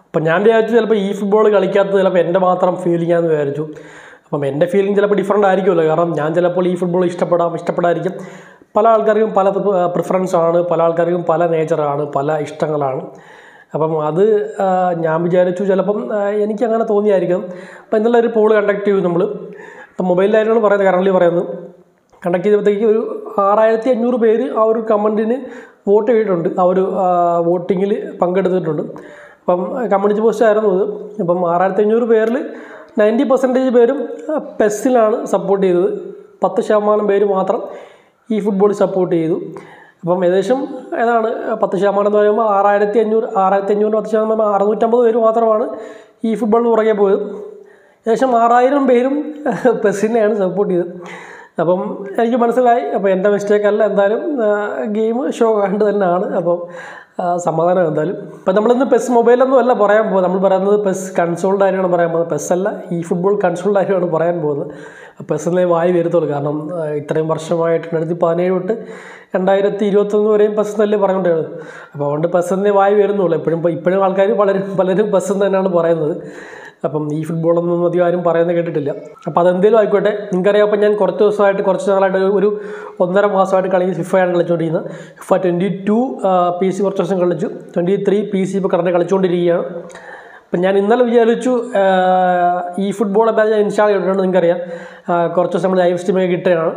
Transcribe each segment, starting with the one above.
അപ്പം ഞാൻ വിചാരിച്ചു ചിലപ്പോൾ ഈ ഫുട്ബോൾ കളിക്കാത്തത് ചിലപ്പോൾ എൻ്റെ മാത്രം ഫീലിംഗ് ആണെന്ന് വിചാരിച്ചു അപ്പം എൻ്റെ ഫീലിംഗ് ചിലപ്പോൾ ഡിഫറെൻ്റ് ആയിരിക്കുമല്ലോ കാരണം ഞാൻ ചിലപ്പോൾ ഈ ഫുട്ബോൾ ഇഷ്ടപ്പെടാം ഇഷ്ടപ്പെടാതിരിക്കും പല ആൾക്കാർക്കും പല പ്രിഫറൻസ് ആണ് പല ആൾക്കാർക്കും പല നേച്ചറാണ് പല ഇഷ്ടങ്ങളാണ് അപ്പം അത് ആ, ഞാൻ വിചാരിച്ചു ചിലപ്പം ആ, എനിക്ക് അങ്ങനെ തോന്നിയായിരിക്കും അപ്പം എന്നുള്ള ഒരു പോൾ കണ്ടക്ട് ചെയ്തു നമ്മൾ അപ്പം മൊബൈലിലായിരുന്നു പറയുന്നത് കറണ്ട്ലി പറയുന്നത് കണ്ടക്ട് ചെയ്തപ്പോഴത്തേക്ക് ഒരു ആറായിരത്തി അഞ്ഞൂറ് പേര് ആ ഒരു കമൻറ്റിന് വോട്ട് ചെയ്തിട്ടുണ്ട് ആ ഒരു വോട്ടിങ്ങിൽ പങ്കെടുത്തിട്ടുണ്ട് അപ്പം കമ്മ്യൂണിറ്റി പോസ്റ്റ് ആയിരുന്നു ഇത് അപ്പം ആറായിരത്തി അഞ്ഞൂറ് പേരിൽ നയൻറ്റി പെർസെൻറ്റേജ് പേരും പെസ്സിലാണ് സപ്പോർട്ട് ചെയ്തത് പത്ത് ശതമാനം പേര് മാത്രം ഈ ഫുട്ബോൾ സപ്പോർട്ട് ചെയ്തു അപ്പം ഏകദേശം ഏതാണ് പത്ത് ശതമാനം എന്ന് പറയുമ്പോൾ ആറായിരത്തി അഞ്ഞൂറ് ആറായിരത്തി അഞ്ഞൂറ് പത്ത് ശതമാനം അറുന്നൂറ്റമ്പത് പേര് മാത്രമാണ് ഈ ഫുട്ബോളിന് പുറകെ പോയത് ഏകദേശം ആറായിരം പേരും പെസ്സിനെയാണ് സപ്പോർട്ട് ചെയ്തത് അപ്പം എനിക്ക് മനസ്സിലായി അപ്പോൾ എൻ്റെ മിസ്റ്റേക്ക് അല്ല എന്തായാലും ഗെയിം ഷോ കണ്ട് തന്നെയാണ് അപ്പം ആ, സമാധാനം എന്തായാലും ഇപ്പം നമ്മളിന്ന് പെസ് മൊബൈലൊന്നും അല്ല പറയാൻ പോകുന്നത് നമ്മൾ പറയുന്നത് പെസ് കൺസോളിൻ്റെ കാര്യമാണ് പറയാൻ പോകുന്നത് പെസ് അല്ല ഈ ഫുട്ബോൾ കൺസോളിൻ്റെ കാര്യമാണ് പറയാൻ പോകുന്നത് പെസ്സിനെ വായി വരുത്തുള്ളൂ കാരണം ആ, ഇത്രയും വർഷമായിട്ട് രണ്ടായിരത്തി പതിനേഴ് തൊട്ട് രണ്ടായിരത്തി ഇരുപത്തൊന്ന് വരെയും പെസ് എന്നല്ലേ പറഞ്ഞുകൊണ്ടാണ് അപ്പോൾ അതുകൊണ്ട് പെസ് എന്നേ വായി വരുന്നുള്ളൂ എപ്പോഴും ഇപ്പോൾ ഇപ്പോഴും ആൾക്കാർ പലരും പലരും പെസ് എന്ന് തന്നെയാണ് പറയുന്നത് അപ്പം ഈ ഫുട്ബോളൊന്നും അധികം ആരും പറയുന്നത് കേട്ടിട്ടില്ല അപ്പോൾ അതെന്തേലും ആയിക്കോട്ടെ നിങ്ങൾക്കറിയാം അപ്പം ഞാൻ കുറച്ച് ദിവസമായിട്ട് കുറച്ച് നാളായിട്ട് ഒരു- ഒരു ഒന്നര മാസമായിട്ട് കളി ഫിഫയാണ് കളിച്ചുകൊണ്ടിരിക്കുന്നത് ഫിഫ ട്വൻറ്റി ടു പി സി കുറച്ച് ദിവസം കളിച്ചു ട്വൻറ്റി ത്രീ പി സി ഇപ്പോൾ കറണ്ട് കളിച്ചുകൊണ്ടിരിക്കുകയാണ് അപ്പം ഞാൻ ഇന്നലെ വിചാരിച്ചു ആ, ഈ ഫുട്ബോൾ അപ്പം ഞാൻ ഇൻസ്റ്റാൾ ചെയ്തിട്ടുണ്ട് നിങ്ങൾക്കറിയാം ആ, കുറച്ച് ദിവസം നമ്മൾ ലൈവ് സ്ട്രീമൊക്കെ കിട്ടുകയാണ്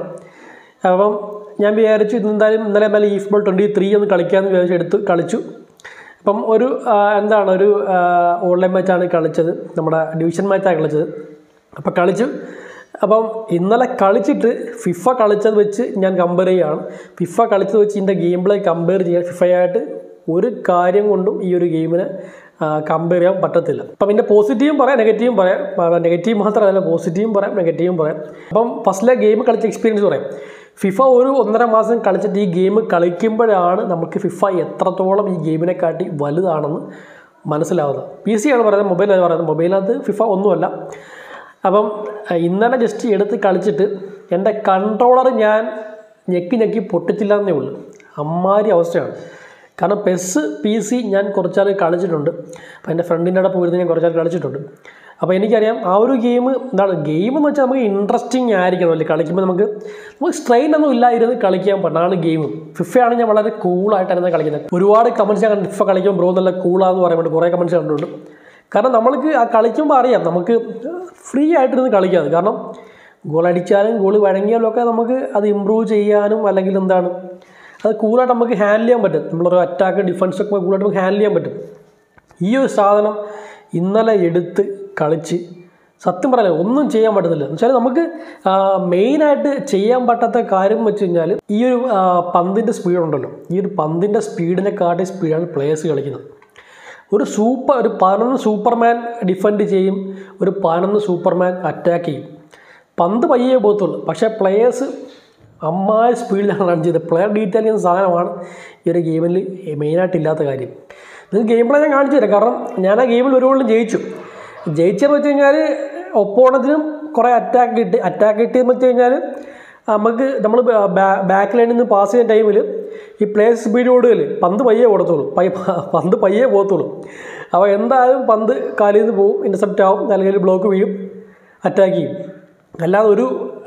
അപ്പം ഞാൻ വിചാരിച്ചു ഇന്നെന്തായാലും ഇന്നലെ മേലെ ഈ ഫുട്ബോൾ ട്വൻറ്റി ത്രീ ഒന്ന് കളിക്കാമെന്ന് വിചാരിച്ചു എടുത്ത് കളിച്ചു അപ്പം ഒരു ആ, എന്താണ് ഒരു ഓൺലൈൻ മാച്ചാണ് കളിച്ചത് നമ്മുടെ ഡിവിഷൻ മാച്ചാണ് കളിച്ചത് അപ്പം കളിച്ചു അപ്പം ഇന്നലെ കളിച്ചിട്ട് ഫിഫ കളിച്ചത് വെച്ച് ഞാൻ കമ്പയർ ചെയ്യുകയാണ് ഫിഫ കളിച്ചത് വെച്ച് ഇതിൻ്റെ ഗെയിം പ്ലേ കമ്പയർ ചെയ്യാൻ ഫിഫയായിട്ട് ഒരു കാര്യം കൊണ്ടും ഈ ഒരു ഗെയിമിനെ കമ്പയർ ചെയ്യാൻ പറ്റത്തില്ല അപ്പം ഇതിൻ്റെ പോസിറ്റീവും പറയാം നെഗറ്റീവും പറയാം നെഗറ്റീവ് മാത്രമല്ല പോസിറ്റീവും പറയാം നെഗറ്റീവും പറയാം അപ്പം ഫസ്റ്റിലെ ഗെയിം കളിച്ച എക്സ്പീരിയൻസ് പറയാം ഫിഫ ഒരു ഒന്നര മാസം കളിച്ചിട്ട് ഈ ഗെയിം കളിക്കുമ്പോഴാണ് നമുക്ക് ഫിഫ എത്രത്തോളം ഈ ഗെയിമിനെ കാട്ടി വലുതാണെന്ന് മനസ്സിലാവുന്നത് പി സി ആണ് പറയുന്നത് മൊബൈലാണ് പറയുന്നത് മൊബൈലിനകത്ത് ഫിഫ ഒന്നുമല്ല അപ്പം അഹ് ഇന്നലെ ജസ്റ്റ് എടുത്ത് കളിച്ചിട്ട് എൻ്റെ കൺട്രോളർ ഞാൻ ഞെക്കി ഞെക്കി പൊട്ടിച്ചില്ല എന്നേ ഉള്ളൂ അമ്മാരി അവസ്ഥയാണ് കാരണം പെസ് പി സി ഞാൻ കുറച്ചാൾ കളിച്ചിട്ടുണ്ട് അപ്പോൾ എൻ്റെ ഫ്രണ്ടിൻ്റെ അവിടെ പോയിരുന്ന് ഞാൻ കുറച്ചാൾ കളിച്ചിട്ടുണ്ട് അപ്പോൾ എനിക്കറിയാം ആ ഒരു ഗെയിം എന്താണ് ഗെയിം എന്ന് വെച്ചാൽ നമുക്ക് ഇൻട്രസ്റ്റിംഗ് ആയിരിക്കണം അല്ലേ കളിക്കുമ്പോൾ നമുക്ക് നമുക്ക് സ്ട്രെയിൻ ഒന്നും ഇല്ലായിരുന്ന് കളിക്കാൻ പറ്റാണ് ഗെയിം ഫിഫയാണ് ഞാൻ വളരെ കൂളായിട്ടാണ് കളിക്കുന്നത് ഒരുപാട് കമൻസ് ഞാൻ കണ്ടു ഫിഫ കളിക്കുമ്പോൾ ബ്രോ നല്ല കൂളാന്ന് പറയാൻ വേണ്ടി കുറേ കമൻസ് കണ്ടിട്ടുണ്ട് കാരണം നമ്മൾക്ക് ആ കളിക്കുമ്പോൾ അറിയാം നമുക്ക് ഫ്രീ ആയിട്ടിരുന്ന് കളിക്കാം കാരണം ഗോൾ അടിച്ചാലും ഗോൾ വഴങ്ങിയാലും ഒക്കെ നമുക്ക് അത് ഇമ്പ്രൂവ് ചെയ്യാനും അല്ലെങ്കിൽ എന്താണ് അത് കൂളായിട്ട് നമുക്ക് ഹാൻഡിൽ ചെയ്യാൻ പറ്റും നമ്മളൊരു അറ്റാക്ക് ഡിഫൻസ് ഒക്കെ കൂളായിട്ട് നമുക്ക് ഹാൻഡിൽ ചെയ്യാൻ പറ്റും ഈ ഒരു സാധനം ഇന്നലെ എടുത്ത് കളിച്ച് സത്യം പറയാം ഒന്നും ചെയ്യാൻ പറ്റുന്നില്ല എന്ന് വെച്ചാൽ നമുക്ക് മെയിനായിട്ട് ചെയ്യാൻ പറ്റാത്ത കാര്യം എന്ന് വെച്ച് കഴിഞ്ഞാൽ ഈ ഒരു ആ, പന്തിൻ്റെ സ്പീഡ് ഉണ്ടല്ലോ ഈ ഒരു പന്തിൻ്റെ സ്പീഡിനെ കാട്ടി സ്പീഡാണ് പ്ലേയേഴ്സ് കളിക്കുന്നത് ഒരു സൂപ്പർ ഒരു പതിനൊന്ന് സൂപ്പർമാൻ ഡിഫെൻഡ് ചെയ്യും ഒരു പതിനൊന്ന് സൂപ്പർമാൻ അറ്റാക്ക് ചെയ്യും പന്ത് പയ്യേ പോകത്തുള്ളൂ പക്ഷേ പ്ലേയേഴ്സ് അമ്മായ സ്പീഡിലാണ് റൺ ചെയ്തത് പ്ലെയർ ഡീറ്റെയിൽ ചെയ്യുന്ന സാധനമാണ് ഈ ഒരു ഗെയിമിൽ മെയിനായിട്ട് ഇല്ലാത്ത കാര്യം ഇത് ഗെയിം പ്ലേ ഞാൻ കാണിച്ചു തരാം കാരണം ഞാൻ ആ ഗെയിമിൽ ഒരു ഗോളിലും ജയിച്ചു ജയിച്ചതെന്ന് വെച്ച് കഴിഞ്ഞാൽ ഒപ്പോണത്തിനും കുറേ അറ്റാക്ക് കിട്ടി അറ്റാക്ക് കിട്ടിയെന്ന് വെച്ച് കഴിഞ്ഞാൽ നമുക്ക് നമ്മൾ ബാക്ക് ലൈനിൽ നിന്ന് പാസ് ചെയ്യുന്ന ടൈമിൽ ഈ പ്ലേസ് സ്പീഡ് കൂടുതൽ പന്ത് പയ്യെ ഓടത്തുള്ളൂ പൈ പന്ത് പയ്യെ പോകത്തുള്ളൂ അപ്പോൾ എന്തായാലും പന്ത് കാലിൽ നിന്ന് പോകും ഇൻ്റർസെപ്റ്റ് ആവും അല്ലെങ്കിൽ ബ്ലോക്ക് വീഴും അറ്റാക്ക് ചെയ്യും അല്ലാതെ ഒരു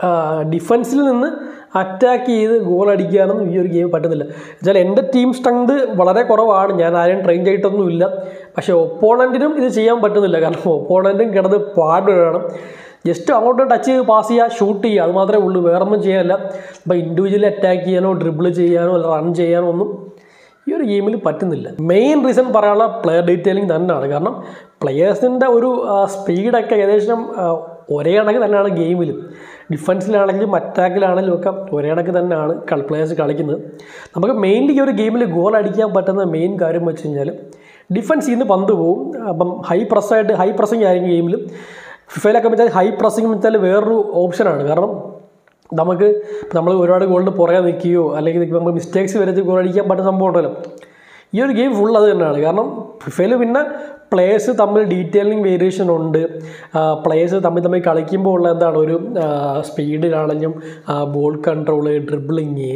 ഡിഫൻസിൽ നിന്ന് അറ്റാക്ക് ചെയ്ത് ഗോൾ അടിക്കാനൊന്നും ഈ ഒരു ഗെയിം പറ്റുന്നില്ല എന്നുവെച്ചാൽ എൻ്റെ ടീം സ്ട്രെങ്ത് വളരെ കുറവാണ് ഞാൻ ആരെയും ട്രെയിൻ ചെയ്തിട്ടൊന്നുമില്ല പക്ഷേ ഒപ്പോണൻറ്റിനും ഇത് ചെയ്യാൻ പറ്റുന്നില്ല കാരണം ഒപ്പോണൻറ്റും കിടന്ന് പാടുകയാണ് ജസ്റ്റ് അങ്ങോട്ട് ടച്ച് ചെയ്ത് പാസ് ചെയ്യുക ഷൂട്ട് ചെയ്യുക അത് മാത്രമേ ഉള്ളൂ വേറൊന്നും ചെയ്യാനില്ല അപ്പോൾ ഇൻഡിവിജ്വലി അറ്റാക്ക് ചെയ്യാനോ ഡ്രിബിൾ ചെയ്യാനോ അല്ല റൺ ചെയ്യാനോ ഒന്നും ഈ ഒരു ഗെയിമിൽ പറ്റുന്നില്ല മെയിൻ റീസൺ പറയാനുള്ള പ്ലെയർ ഡീറ്റെയിലിംഗ് തന്നെയാണ് കാരണം പ്ലെയേഴ്സിൻ്റെ ഒരു സ്പീഡൊക്കെ ഏകദേശം ആ, ഒരേ കണക്ക് തന്നെയാണ് ഗെയിമിലും ഡിഫൻസിലാണെങ്കിലും അറ്റാക്കിലാണെങ്കിലും ഒക്കെ ഒരേ കണക്ക് തന്നെയാണ് പ്ലെയേഴ്സ് കളിക്കുന്നത് നമുക്ക് മെയിൻലി ഈ ഒരു ഗെയിമിൽ ഗോൾ അടിക്കാൻ പറ്റുന്ന മെയിൻ കാര്യം വെച്ച് കഴിഞ്ഞാൽ ഡിഫൻസിൽ നിന്ന് പന്ത് പോവും അപ്പം ഹൈ പ്രസ്സായിട്ട് ഹൈ പ്രസ്സിങ് ആയിരിക്കും ഗെയിമിൽ ഫിഫയിലൊക്കെ വെച്ചാൽ ഹൈ പ്രസ്സിങ് വെച്ചാൽ വേറൊരു ഓപ്ഷനാണ് കാരണം നമുക്ക് നമ്മൾ ഒരുപാട് ഗോളിന് പുറകെ നിൽക്കുകയോ അല്ലെങ്കിൽ നിൽക്കുമ്പോൾ നമ്മൾ മിസ്റ്റേക്സ് വരുത്തി ഗോൾ അടിക്കാൻ പറ്റുന്ന സംഭവം ഉണ്ടല്ലോ ഈ ഒരു ഗെയിം ഫുൾ അത് തന്നെയാണ് കാരണം ഫിഫയിൽ പിന്നെ പ്ലേയേഴ്സ് തമ്മിൽ ഡീറ്റെയിലിംഗ് വേരിയേഷൻ ഉണ്ട് പ്ലേയേഴ്സ് തമ്മിൽ തമ്മിൽ കളിക്കുമ്പോൾ ഉള്ള എന്താണ് ഒരു സ്പീഡിലാണെങ്കിലും ബോൾ കൺട്രോൾ ഡ്രിബിളിങ്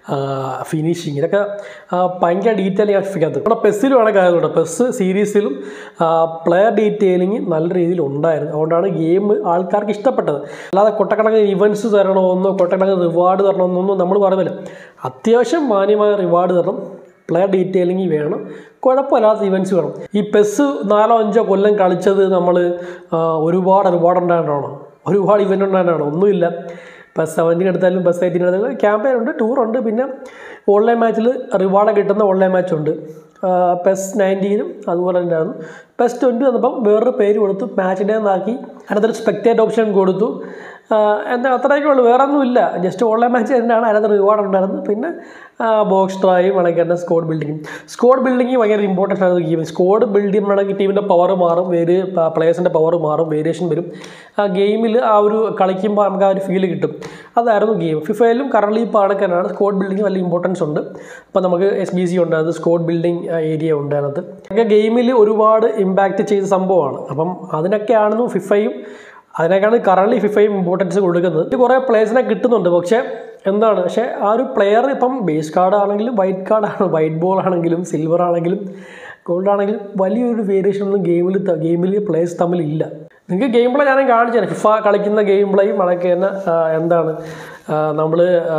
ഫിനിഷിങ് ഇതൊക്കെ ആ, ഭയങ്കര ഡീറ്റെയിലിംഗ് ആ ഫിഫയ്ക്കകത്ത് നമ്മുടെ പെസ്സിലും ആണ് കാര്യമുണ്ട് പെസ് സീരീസിലും പ്ലെയർ ഡീറ്റെയിലിംഗ് നല്ല രീതിയിൽ ഉണ്ടായിരുന്നു അതുകൊണ്ടാണ് ഗെയിം ആൾക്കാർക്ക് ഇഷ്ടപ്പെട്ടത് അല്ലാതെ കൊട്ടക്കണക്കിന് ഇവൻറ്റ്സ് തരണമെന്നോ കൊട്ടക്കണക്കിന് റിവാർഡ് തരണമെന്നൊന്നും നമ്മൾ പറയുന്നില്ല അത്യാവശ്യം മാന്യമായ റിവാർഡ് തരണം പ്ലെയർ ഡീറ്റെയിലിംഗ് വേണം കുഴപ്പമില്ലാത്ത ഇവൻറ്റ്സ് വേണം ഈ പെസ് നാലോ അഞ്ചോ കൊല്ലം കളിച്ചത് നമ്മൾ ഒരുപാട് റിവാർഡ് ഉണ്ടായിട്ടാണോ ഒരുപാട് ഇവൻ്റ് ഉണ്ടായിട്ടാണോ ഒന്നുമില്ല ബസ് സെവൻറ്റീൻ എടുത്താലും ബസ് എയ്റ്റീൻ എടുത്താലും ക്യാമ്പയിൻ ഉണ്ട് ടൂറുണ്ട് പിന്നെ ഓൺലൈൻ മാച്ചിൽ റിവാർഡ് കിട്ടുന്ന ഓൺലൈൻ മാച്ച് ഉണ്ട് പെസ് നയൻറ്റീനും അതുപോലെ തന്നെയായിരുന്നു പെസ് ട്വൻറ്റി വന്നപ്പം വേറൊരു പേര് കൊടുത്തു മാച്ച് ഡേ എന്നാക്കി അതിനകത്തൊരു സ്പെക്ടേറ്റ് ഓപ്ഷൻ കൊടുത്തു എന്താ അത്രയൊക്കെ ഉള്ളൂ വേറെ ഒന്നുമില്ല ജസ്റ്റ് ഓൺലൈൻ മാച്ച് തന്നെയാണ് അതിനകത്ത് റിവാർഡ് ഉണ്ടായിരുന്നത് പിന്നെ ബോക്സ് ട്രായും കണക്ക് തന്നെ സ്കോഡ് ബിൽഡിങ്ങും സ്കോഡ് ബിൽഡിങ് ഭയങ്കര ഇമ്പോർട്ടൻ്റ് ആണ് ഗെയിം സ്കോഡ് ബിൽഡ് ചെയ്യുമ്പോഴാണെങ്കിൽ ടീമിൻ്റെ പവർ മാറും വേര് പ്ലേയേഴ്സിൻ്റെ പവർ മാറും വേരിയേഷൻ വരും ആ ഗെയിമിൽ ആ ഒരു കളിക്കുമ്പോൾ നമുക്ക് ആ ഒരു ഫീൽ കിട്ടും അതായിരുന്നു ഗെയിം ഫിഫയിലും കറണ്ട്ലി ഇപ്പോൾ അടക്കാനാണ് സ്കോഡ് ബിൽഡിംഗ് വലിയ ഇമ്പോർട്ടൻസ് ഉണ്ട് അപ്പോൾ നമുക്ക് എസ് ബി സി ഉണ്ട് അത് സ്കോഡ് ബിൽഡിംഗ് ഏരിയ ഉണ്ട് അതിനകത്ത് ഒക്കെ ഗെയിമിൽ ഒരുപാട് ഇമ്പാക്റ്റ് ചെയ്ത സംഭവമാണ് അപ്പം അതിനൊക്കെയാണെന്നു ഫിഫയും അതിനേക്കാണ് കറണ്ട്ലി ഫിഫയും ഇമ്പോർട്ടൻസ് കൊടുക്കുന്നത് ഇത് കുറേ പ്ലേയേഴ്സിനെ കിട്ടുന്നുണ്ട് പക്ഷേ എന്താണ് പക്ഷേ ആ ഒരു പ്ലെയർ ഇപ്പം ബേസ് കാർഡ് ആണെങ്കിലും വൈറ്റ് കാർഡ് ആണ് വൈറ്റ് ബോൾ ആണെങ്കിലും സിൽവർ ആണെങ്കിലും ഗോൾഡ് ആണെങ്കിലും വലിയൊരു വേരിയേഷൻ ഒന്നും ഗെയിമിൽ ഗെയിമിൽ പ്ലേയേഴ്സ് തമ്മിൽ ഇല്ല നിങ്ങൾക്ക് ഗെയിം പ്ലേ ഞാൻ കാണിച്ചു തരാം ഫിഫ കളിക്കുന്ന ഗെയിം പ്ലേയും അതൊക്കെ തന്നെ ആ, എന്താണ് നമ്മൾ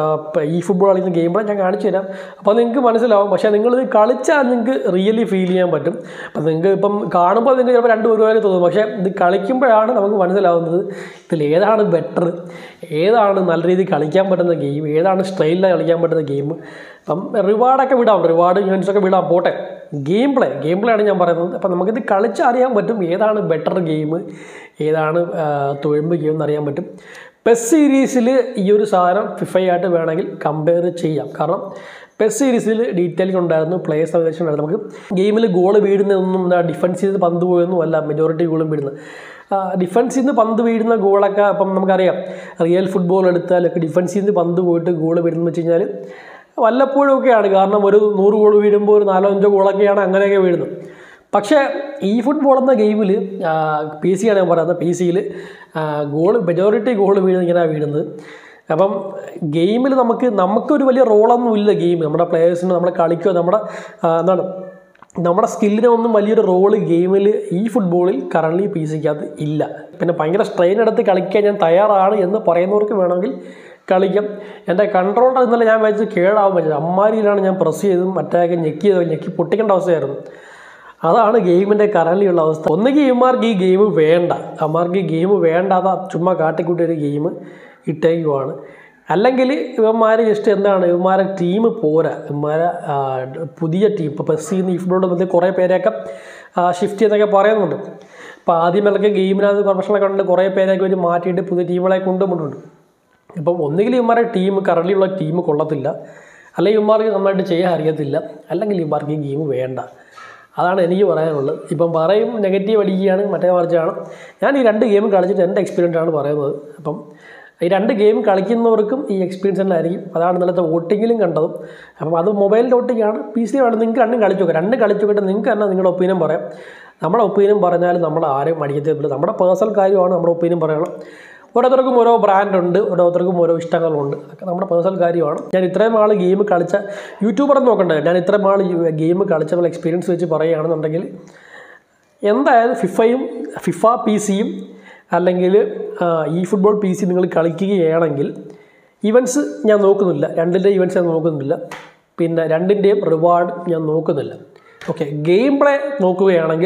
ഈ ഫുട്ബോൾ കളിക്കുന്ന ഗെയിം പ്ലേ ഞാൻ കാണിച്ചു തരാം അപ്പോൾ നിങ്ങൾക്ക് മനസ്സിലാവും പക്ഷേ നിങ്ങളിത് കളിച്ചാൽ നിങ്ങൾക്ക് റിയലി ഫീൽ ചെയ്യാൻ പറ്റും അപ്പം നിങ്ങൾക്ക് ഇപ്പം കാണുമ്പോൾ നിങ്ങൾക്ക് ചിലപ്പോൾ രണ്ട് ഒരുപോലെ തോന്നും പക്ഷേ ഇത് കളിക്കുമ്പോഴാണ് നമുക്ക് മനസ്സിലാവുന്നത് ഇതിൽ ഏതാണ് ബെറ്റർ ഏതാണ് നല്ല രീതിയിൽ കളിക്കാൻ പറ്റുന്ന ഗെയിം ഏതാണ് സ്റ്റൈലിലാണ് കളിക്കാൻ പറ്റുന്ന ഗെയിം അപ്പം റിവാർഡൊക്കെ വിടാം റിവാർഡ് ഇവൻറ്റ്സ് ഒക്കെ വിടാം പോട്ടെ ഗെയിം പ്ലേ ഗെയിം പ്ലേ ആണ് ഞാൻ പറയുന്നത് അപ്പം നമുക്കിത് കളിച്ചറിയാൻ പറ്റും ഏതാണ് ബെറ്റർ ഗെയിം ഏതാണ് ആ, തൊഴിമ്പ് ഗെയിം എന്നറിയാൻ പറ്റും പെസ് സീരീസിൽ ഈ ഒരു സാധനം ഫിഫയായിട്ട് വേണമെങ്കിൽ കമ്പയർ ചെയ്യാം കാരണം പെസ് സീരീസിൽ ഡീറ്റെയിലിംഗ് ഉണ്ടായിരുന്നു പ്ലേയേഴ്സ് അവകാശം ഉണ്ടായിരുന്നു നമുക്ക് ഗെയിമിൽ ഗോൾ വീഴുന്നതൊന്നും ഡിഫൻസ് ചെയ്ത് പന്ത് പോയൊന്നും അല്ല മെജോറിറ്റി ഗോളും വീഴുന്നത് ഡിഫൻസിൽ നിന്ന് പന്ത് വീഴുന്ന ഗോളൊക്കെ അപ്പം നമുക്കറിയാം റിയൽ ഫുട്ബോൾ എടുത്താലൊക്കെ ഡിഫൻസിൽ നിന്ന് പന്ത് പോയിട്ട് ഗോൾ വീഴുന്നു വെച്ച് കഴിഞ്ഞാൽ വല്ലപ്പോഴും ഒക്കെയാണ് കാരണം ഒരു നൂറ് ഗോൾ വീഴുമ്പോൾ ഒരു നാലോ അഞ്ചോ ഗോളൊക്കെയാണ് അങ്ങനെയൊക്കെ വീഴുന്നത് പക്ഷേ ഈ ഫുട്ബോൾ എന്ന ഗെയിമിൽ പി സി ആണ് ഞാൻ പറയുന്നത് പി സിയിൽ ഗോൾ മെജോറിറ്റി ഗോൾ വീഴുന്നത് ഇങ്ങനെയാണ് വീഴുന്നത് അപ്പം ഗെയിമിൽ നമുക്ക് നമുക്കൊരു വലിയ റോളൊന്നും ഇല്ല ഗെയിം നമ്മുടെ പ്ലേയേഴ്സിന് നമ്മുടെ കളിക്കോ നമ്മുടെ ആ, എന്താണ് നമ്മുടെ സ്കില്ലിന് ഒന്നും വലിയൊരു റോള് ഗെയിമിൽ ഈ ഫുട്ബോളിൽ കറണ്ട്ലി പി സിക്കകത്ത് ഇല്ല പിന്നെ ഭയങ്കര സ്ട്രെയിൻ എടുത്ത് കളിക്കാൻ ഞാൻ തയ്യാറാണ് എന്ന് പറയുന്നവർക്ക് വേണമെങ്കിൽ കളിക്കാം എൻ്റെ കൺട്രോളർ ഇന്നലെ ഞാൻ വെച്ച് കേടാവും പറ്റില്ല അമ്മാരിയിലാണ് ഞാൻ പ്രസ് ചെയ്തും മറ്റേ ഞെക്കി ഞെക്കി പൊട്ടിക്കേണ്ട അവസ്ഥയായിരുന്നു അതാണ് ഗെയിമിൻ്റെ കറലിയുള്ള അവസ്ഥ ഒന്നുകിൽ ഇവന്മാർക്ക് ഈ ഗെയിം വേണ്ട അമ്മമാർക്ക് ഈ ഗെയിം വേണ്ടാതെ ചുമ്മാ കാട്ടിക്കൂട്ടി ഒരു ഗെയിം ഇട്ടേക്കുവാണ് അല്ലെങ്കിൽ ഇവന്മാർ ജസ്റ്റ് എന്താണ് ഇവന്മാരെ ടീം പോരാ ഇവന്മാരെ ആ, പുതിയ ടീം ഇപ്പോൾ പെസ്സിൽ നിന്ന് ഈ ഫുട്ബോളിൽ ബന്ധത്തിൽ കുറേ പേരെയൊക്കെ ഷിഫ്റ്റ് ചെയ്യുന്നൊക്കെ പറയുന്നുണ്ട് അപ്പോൾ ആദ്യമൊക്കെ ഗെയിമിനകത്ത് പ്രൊഫഷണലൊക്കെ ഉണ്ട് കുറേ പേരെയൊക്കെ ഒരു മാറ്റിയിട്ട് പുതിയ ടീമുകളെ കൊണ്ടുപോയിട്ടുണ്ട് ഇപ്പം ഒന്നുകിൽ ഇവന്മാരുടെ ടീം കറണ്ടിലുള്ള ടീം കൊള്ളത്തില്ല അല്ലെങ്കിൽ ഇവന്മാർക്ക് നന്നായിട്ട് ചെയ്യാൻ അറിയത്തില്ല അല്ലെങ്കിൽ ഇവന്മാർക്ക് ഈ ഗെയിം വേണ്ട അതാണ് എനിക്ക് പറയാനുള്ളത് ഇപ്പം പറയും നെഗറ്റീവ് അടിക്കുകയാണ് മറ്റേ മറിച്ചാണ് ഞാൻ ഈ രണ്ട് ഗെയിം കളിച്ചിട്ട് എൻ്റെ എക്സ്പീരിയൻസ് ആണ് പറയുന്നത് അപ്പം ഈ രണ്ട് ഗെയിം കളിക്കുന്നവർക്കും ഈ എക്സ്പീരിയൻസ് തന്നെ ആയിരിക്കും അതാണ് ഇന്നലത്തെ വോട്ടിങ്ങിലും കണ്ടതും അപ്പം അത് മൊബൈലിൻ്റെ വോട്ടിങ്ങാണ് പി സി ആണ് നിങ്ങൾക്ക് രണ്ടും കളിച്ചു നോക്കാം രണ്ട് കളിച്ചു നോക്കിയിട്ട് നിങ്ങൾക്ക് തന്നെ നിങ്ങളുടെ ഒപ്പീനിയൻ പറയാം നമ്മുടെ ഒപ്പീനിയൻ പറഞ്ഞാൽ നമ്മൾ ആരെയും മടിക്കത്തില്ല നമ്മുടെ പേഴ്സണൽ കാര്യമാണ് നമ്മുടെ ഒപ്പീനിയൻ പറയണം ഓരോരുത്തർക്കും ഓരോ ബ്രാൻഡ് ഉണ്ട് ഓരോരുത്തർക്കും ഓരോ ഇഷ്ടങ്ങളുണ്ട് അതൊക്കെ നമ്മുടെ പേഴ്സണൽ കാര്യമാണ് ഞാൻ ഇത്രയും നാൾ ഗെയിം കളിച്ച യൂട്യൂബർ നോക്കണ്ടേ ഞാൻ ഇത്രയും നാൾ ഗെയിം കളിച്ച എക്സ്പീരിയൻസ് വെച്ച് പറയുകയാണെന്നുണ്ടെങ്കിൽ എന്തായാലും ഫിഫയും ഫിഫ പി സിയും അല്ലെങ്കിൽ ആ, ഈ ഫുട്ബോൾ പി സി നിങ്ങൾ കളിക്കുകയാണെങ്കിൽ ഇവൻറ്റ്സ് ഞാൻ നോക്കുന്നില്ല രണ്ടിൻ്റെ ഇവൻറ്റ്സ് ഞാൻ നോക്കുന്നില്ല പിന്നെ രണ്ടിൻ്റെയും റിവാർഡ് ഞാൻ നോക്കുന്നില്ല ഓക്കെ ഗെയിം പ്ലേ നോക്കുകയാണെങ്കിൽ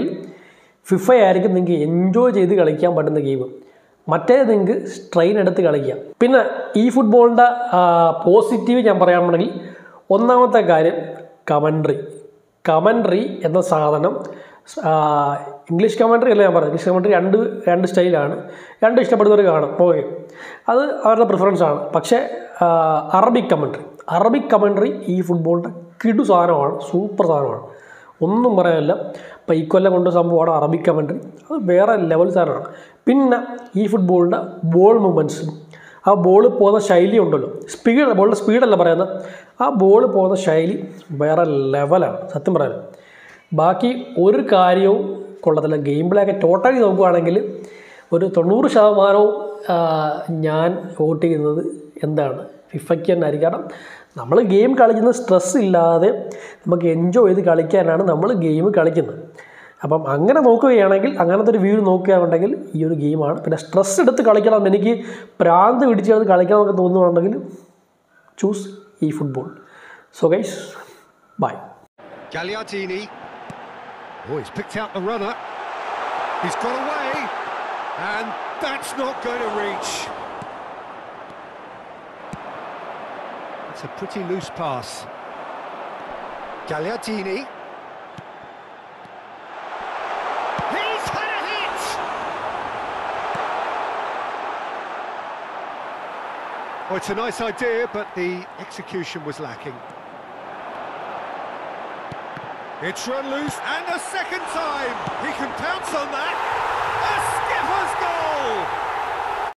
ഫിഫ ആയിരിക്കും നിങ്ങൾക്ക് എൻജോയ് ചെയ്ത് കളിക്കാൻ പറ്റുന്ന ഗെയിം മറ്റേ നിങ്ങൾക്ക് സ്ട്രെയിൻ എടുത്ത് കളിക്കാം പിന്നെ ഈ ഫുട്ബോളിൻ്റെ പോസിറ്റീവ് ഞാൻ പറയുകയാണെന്നുണ്ടെങ്കിൽ ഒന്നാമത്തെ കാര്യം കമൻട്രി കമൻട്രി എന്ന സാധനം ആ, ഇംഗ്ലീഷ് കമൻട്രി അല്ല ഞാൻ പറയുന്നത് ഇംഗ്ലീഷ് കമൻട്രി രണ്ട് രണ്ട് സ്റ്റൈലാണ് രണ്ട് ഇഷ്ടപ്പെടുന്നവർ കാണും ഓക്കെ അത് അവരുടെ പ്രിഫറൻസ് ആണ് പക്ഷേ ആ, അറബിക് കമൻട്രി അറബിക് കമൻട്രി ഈ ഫുട്ബോളിൻ്റെ കിടു സാധനമാണ് സൂപ്പർ സാധനമാണ് ഒന്നും പറയാനില്ല ഇപ്പോൾ ഈ കൊല്ലം കൊണ്ട് സംഭവമാണ് അറബിക് കമൻട്രി അത് വേറെ ലെവൽ സാധനമാണ് പിന്നെ ഈ ഫുട്ബോളിൻ്റെ ബോൾ മൂവ്മെൻറ്റ്സും ആ ബോൾ പോകുന്ന ശൈലി ഉണ്ടല്ലോ സ്പീഡ് ബോളിൻ്റെ സ്പീഡല്ല പറയുന്നത് ആ ബോൾ പോകുന്ന ശൈലി വേറെ ലെവലാണ് സത്യം പറയാൻ ബാക്കി ഒരു കാര്യവും കൊള്ളത്തില്ല ഗെയിം പ്ലേ ഒക്കെ ടോട്ടലി നോക്കുകയാണെങ്കിൽ ഒരു തൊണ്ണൂറ് ശതമാനവും ആ, ഞാൻ വോട്ട് ചെയ്യുന്നത് എന്താണ് ഫിഫയ്ക്ക് തന്നെ ആയിരിക്കും കാരണം നമ്മൾ ഗെയിം കളിക്കുന്ന സ്ട്രെസ് ഇല്ലാതെ നമുക്ക് എൻജോയ് ചെയ്ത് കളിക്കാനാണ് നമ്മൾ ഗെയിം കളിക്കുന്നത് അപ്പം അങ്ങനെ നോക്കുകയാണെങ്കിൽ അങ്ങനത്തെ ഒരു വ്യൂ നോക്കുകയാണെന്നുണ്ടെങ്കിൽ ഈ ഒരു ഗെയിമാണ് പിന്നെ സ്ട്രെസ് എടുത്ത് കളിക്കണം എനിക്ക് പ്രാന്ത് പിടിച്ചെടുത്ത് കളിക്കണം എന്നൊക്കെ തോന്നുന്നുണ്ടെങ്കിൽ ചൂസ് ഈ football so guys bye Gagliardini. Oh, he's picked out the runner. He's got away. And that's not going to reach. It's a pretty loose pass. Gagliardini. He's had a hit! Oh, it's a nice idea, but the execution was lacking. It's run loose, and a second time! He can pounce on that! A skipper's goal!